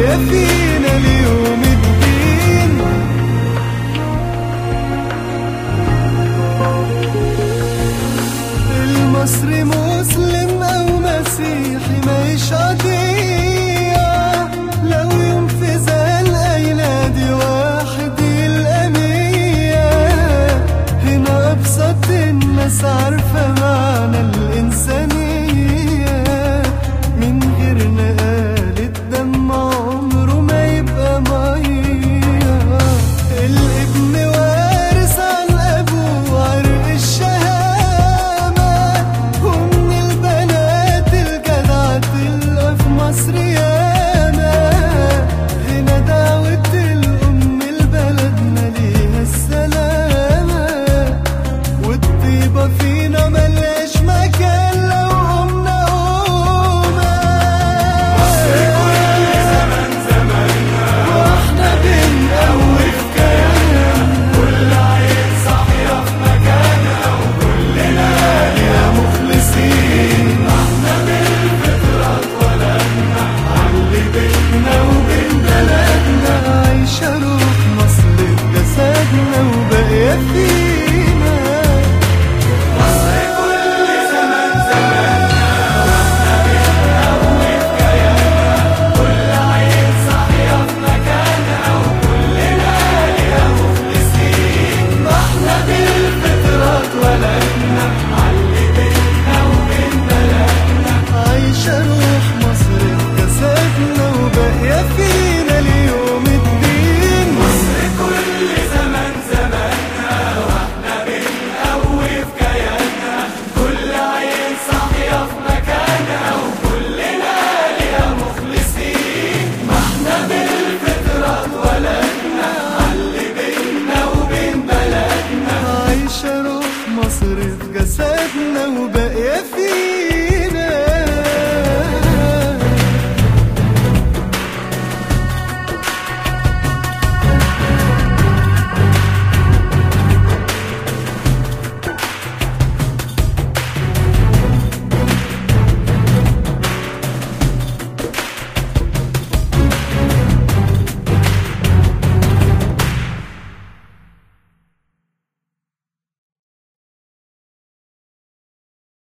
وباقية فينا ليوم الدين المصري مسلم أو مسيحي ماهيش قضية لو يوم في زال أينادي واحد يلقى مية هنا أبسط الناس عارفة معنى الإنسانية من غير نقال الدم عمره ما يبقى مية الابن وارث عن أبوه عرق الشهامة ومن البنات الجدعة تلقى في مصر ياما هنا دعوة الأم لبلدنا ليها السلامة والطيبة فينا ملهاش مكان لو قمنا قومة واحنا بنقوي في كياننا مخلصين احنا بالفطرة اتولدنا علي بيتنا وبين بلدنا عايشة روح مصر في جسدنا وباقية فينا مصر كل زمان زماننا واحنا بنقوي في كياننا كل عين صاحية في مكانها وكلنا ليها مخلصين ما احنا بالفطرة اتولدنا علي بيتنا وبين بلدنا عايشة روح مصر في جسدنا وباقية فينا ليوم الدين مصر كل زمان زماننا واحنا بنقوي في كياننا كل عين صاحية في مكانها وكلنا ليها مخلصين ما احنا بالفطرة اتولدنا علي بينا وبين بلدنا عايشة روح مصر في جسدنا وباقية فينا